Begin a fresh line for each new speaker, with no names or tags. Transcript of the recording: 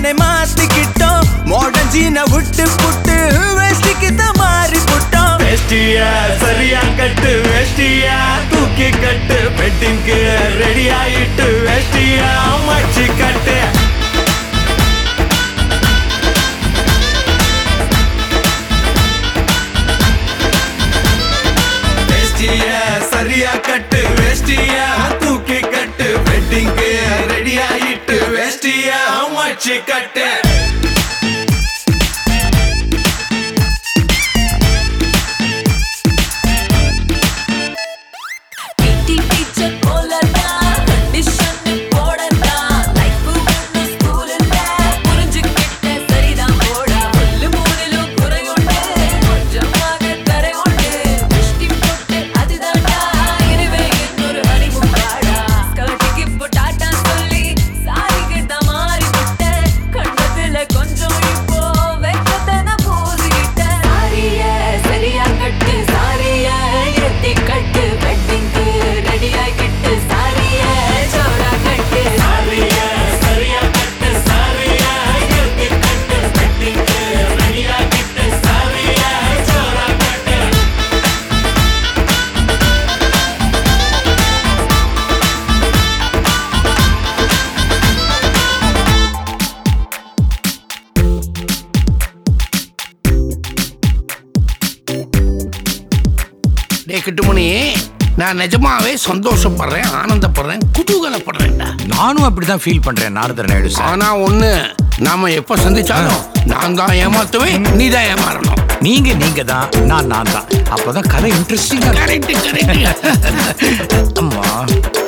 நானே மாத்திக்கிட்டோம் மாடர்ன் ஜீனை விட்டு புட்டு வேஷ்டிக்கு தான் மாறி புட்டோம் வேஷ்டியா சரியா கட்டு வேஷ்டியா தூக்கி கட்டு பெட்டிங்கு ரெடி ஆயிட்டு வேஷ்டியா மச்சி கட்டு வேஷ்டிய சரியா கட்டு வேஷ்டிய தூக்கி கட்டு வெட்டிங்கு ரெடி ஆயிட்டு வேஷ்டிய மச்சி கட்டு
பிடி டீச்சர் போலதான் கண்டிஷன் போடதான் லைஃப் ஒன்னு ஸ்கூல் இல்ல புரிஞ்சுக்கிட்ட சரிதான் போடா புல்லு மூணிலும் குறையுண்டு கொஞ்சமாக கரை உண்டு திருஷ்டி போட்டு அதுதான்டா இனிமே இன்னொரு ஹனிமூன் வாடா ஸ்கர்ட்டுக்கு இப்போ டாட்டா சொல்லி சாரிக்கிட்ட மாறி விட்டேன் கண்டத்துல கொஞ்சம் இப்போ வெக்கத்தன பூசிக்கிட்டேன் சாரிய சரியா கட்டு சாரிய ஏத்தி கட்டு வெட்டிங்கு ரெடி ஆகிட்டு சாரிய ஜோரா கட்டு சாரிய சரியா கட்டு சாரிய ஏத்தி கட்டு வெட்டிங்கு ரெடி ஆகிட்டு சாரிய ஜோரா கட்டு
டே கிட்டுமணி நான் நிஜமாவே சந்தோஷப்படுறேன் ஆனந்தப்படுறேன் குதூகலப்படுறேன்டா
நானும் அப்படிதான் ஃபீல் பண்றேன் நாரதர் நாயுடு சார்
ஆனா ஒண்ணு நாம எப்ப சந்திச்சாலும் நான் தான் ஏமாத்துவேன் நீ தான் ஏமாறணும்
நீங்க நீங்க தான் நான் நான் தான் அப்பதான் கதை இன்ட்ரெஸ்டிங்கா
கரெக்ட் கரெக்ட்
அம்மா